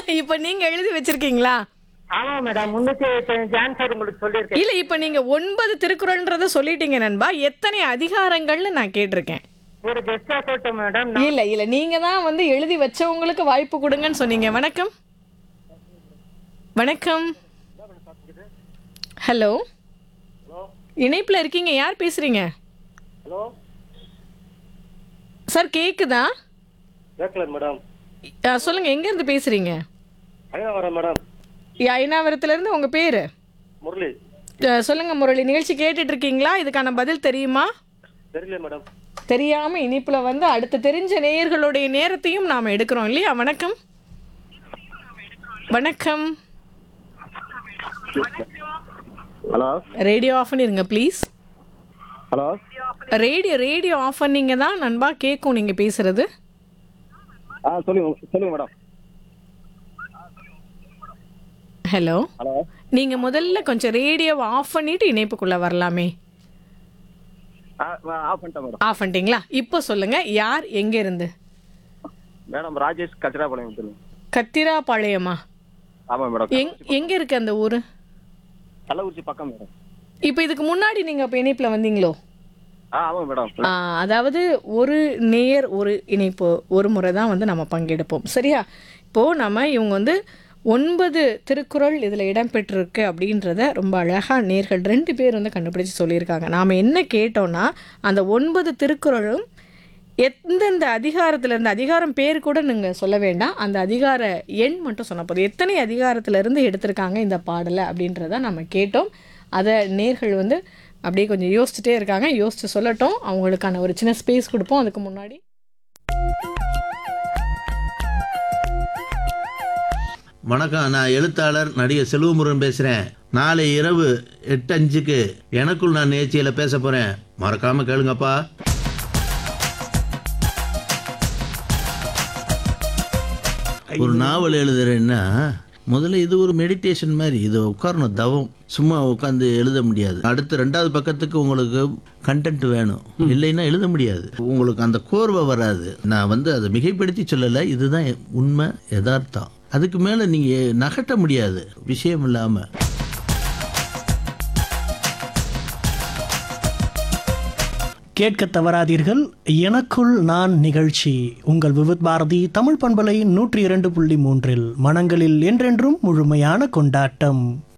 இப்ப நீங்க எழுதி வச்சிருக்கீங்களா ஆமா மேடம் முன்னூத்தி எழுபத்தஞ்சு ஆன்சர் உங்களுக்கு சொல்லியிருக்கேன் இல்ல இப்ப நீங்க ஒன்பது திருக்குறள்ன்றத சொல்லிட்டீங்க நண்பா எத்தனை அதிகாரங்கள்னு நான் கேட்டிருக்கேன் ஒரு கெஸ்டா சொல்லட்டும் மேடம் இல்ல இல்ல நீங்க தான் வந்து எழுதி வச்சவங்களுக்கு வாய்ப்பு கொடுங்கன்னு சொன்னீங்க வணக்கம் வணக்கம் ஹலோ இணைப்புல இருக்கீங்க யார் பேசுறீங்க ஹலோ சார் கேக்குதா கேட்கல மேடம் ஆ, சொல்லுங்க எங்க இருந்து பேசுறீங்க அங்கே வரேன் மேடம் ஐநாவரத்துல இருந்து உங்க பேரு முரளி ஆ, சொல்லுங்க முரளி நிகழ்ச்சி கேட்டுட்டு இருக்கீங்களா இதுக்கான பதில் தெரியுமா தெரியல மேடம் தெரியாம இனிப்புல வந்து அடுத்த தெரிஞ்ச நேயர்களுடைய நேரத்தையும் நாம எடுக்கிறோம் இல்லையா வணக்கம் வணக்கம் ஹலோ ரேடியோ ஆஃப் பண்ணிருங்க please hello radio radio off பண்ணீங்க தான் நண்பா கேட்கும் நீங்க பேசுறது ஆ சொல்லுங்க சொல்லுங்க மேடம் ஹலோ ஹலோ நீங்க முதல்ல கொஞ்சம் ரேடியோவை ஆஃப் பண்ணிட்டு இணைப்புக்குள்ள வரலாமே ஆஃப் பண்ணிட்டேன் மேடம் ஆஃப் பண்ணிட்டீங்களா இப்போ சொல்லுங்க யார் எங்க இருந்து மேடம் ராஜேஷ் கச்சிராபாளையம் சொல்லுங்க கத்திராபாளையமா ஆமாம் மேடம் எங் எங்க இருக்கு அந்த ஊரு கள்ளக்குறிச்சி பக்கம் மேடம் இப்போ இதுக்கு முன்னாடி நீங்க இப்போ இணைப்புல வந்தீங்களோ ஆ ஆமாம் மேடம் ஆ, அதாவது ஒரு நேர் ஒரு இணைப்பு ஒரு முறை தான் வந்து நம்ம பங்கெடுப்போம் சரியா இப்போது நம்ம இவங்க வந்து ஒன்பது திருக்குறள் இதில் இடம்பெற்றிருக்கு அப்படின்றத ரொம்ப அழகாக நேர்கள் ரெண்டு பேர் வந்து கண்டுபிடிச்சு சொல்லியிருக்காங்க நாம் என்ன கேட்டோம்னா அந்த ஒன்பது திருக்குறளும் எந்தெந்த அதிகாரத்துல இருந்து அதிகாரம் பேர் கூட நீங்கள் சொல்ல வேண்டாம் அந்த அதிகார எண் மட்டும் சொன்ன போதும் எத்தனை அதிகாரத்திலிருந்து எடுத்திருக்காங்க இந்த பாடலை அப்படின்றத நம்ம கேட்டோம் அதை நேர்கள் வந்து அப்படியே கொஞ்சம் யோசிச்சுட்டே இருக்காங்க யோசிச்சு சொல்லட்டும் அவங்களுக்கான ஒரு சின்ன ஸ்பேஸ் கொடுப்போம் அதுக்கு முன்னாடி வணக்கம் நான் எழுத்தாளர் நடிகர் செல்வமுருகன் பேசுகிறேன் நாளை இரவு எட்டு அஞ்சுக்கு எனக்குள் நான் நிகழ்ச்சியில் பேச போகிறேன் மறக்காம கேளுங்கப்பா ஒரு நாவல் எழுதுறேன்னா முதல்ல இது ஒரு மெடிடேஷன் மாதிரி இது உட்காரணும் தவம் சும்மா உட்காந்து எழுத முடியாது அடுத்த ரெண்டாவது பக்கத்துக்கு உங்களுக்கு கண்டென்ட் வேணும் இல்லைன்னா எழுத முடியாது உங்களுக்கு அந்த கோர்வை வராது நான் வந்து அதை மிகைப்படுத்தி சொல்லலை இதுதான் உண்மை யதார்த்தம் அதுக்கு மேலே நீங்கள் நகட்ட முடியாது விஷயம் இல்லாமல் கேட்க தவறாதீர்கள் எனக்குள் நான் நிகழ்ச்சி உங்கள் விவித் பாரதி தமிழ் பண்பலை நூற்றி இரண்டு புள்ளி மூன்றில் மனங்களில் என்றென்றும் முழுமையான கொண்டாட்டம்